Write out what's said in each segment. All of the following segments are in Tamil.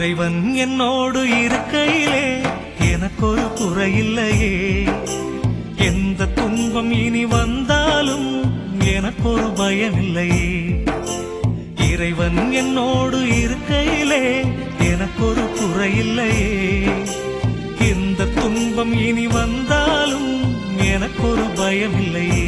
இறைவன் என்னோடு இருக்கையிலே எனக்கொரு குறையில்லையே எந்த துன்பம் இனி வந்தாலும் எனக்கொரு பயமில்லையே இறைவன் என்னோடு இருக்கையிலே எனக்கொரு குறையில்லையே எந்த துன்பம் இனி வந்தாலும் எனக்கொரு பயமில்லையே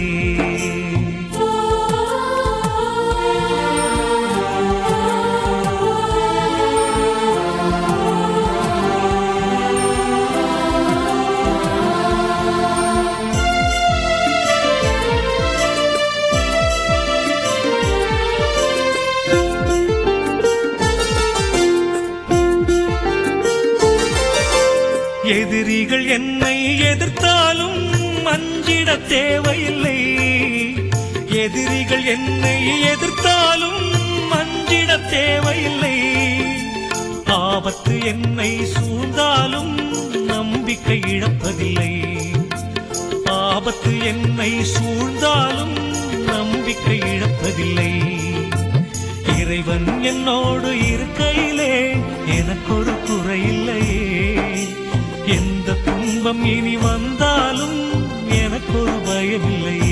எதிரிகள் என்னை எதிர்த்தாலும் அஞ்சிட தேவையில்லை எதிரிகள் என்னை எதிர்த்தாலும் அஞ்சிட தேவையில்லை ஆபத்து என்னை சூழ்ந்தாலும் நம்பிக்கை இழப்பதில்லை ஆபத்து என்னை சூழ்ந்தாலும் நம்பிக்கை இழப்பதில்லை இறைவன் என்னோடு இருக்கையிலே எனக்கொரு குறையில்லையே எந்த துன்பம் இனி வந்தாலும் எனக்கொரு பயமில்லையே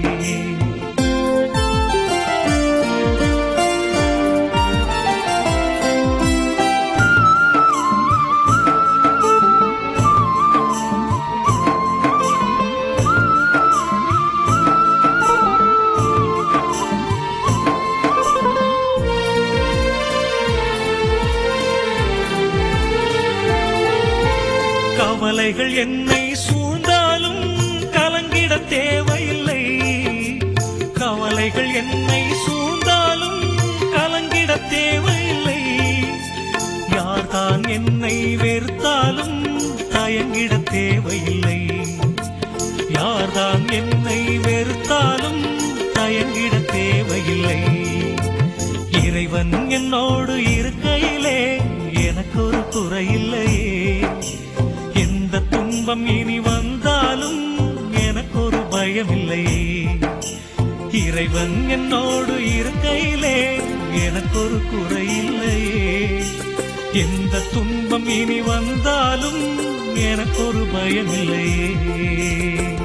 கவலைகள் என்னை சூழ்ந்தாலும் கலங்கிட தேவையில்லை கவலைகள் என்னை சூழ்ந்தாலும் கலங்கிட தேவையில்லை யார்தான் என்னை வெறுத்தாலும் தயங்கிட தேவையில்லை யார்தான் என்னை வெறுத்தாலும் தயங்கிட தேவையில்லை இறைவன் என்னோடு இருக்கையிலே எனக்கொரு குறையில்லையே எந்த துன்பம் இனி வந்தாலும் எனக்கொரு பயமில்லையே இறைவன் என்னோடு இருக்கையிலே எனக்கொரு குறையில்லையே எந்த துன்பம் இனி வந்தாலும் எனக்கொரு பயமில்லையே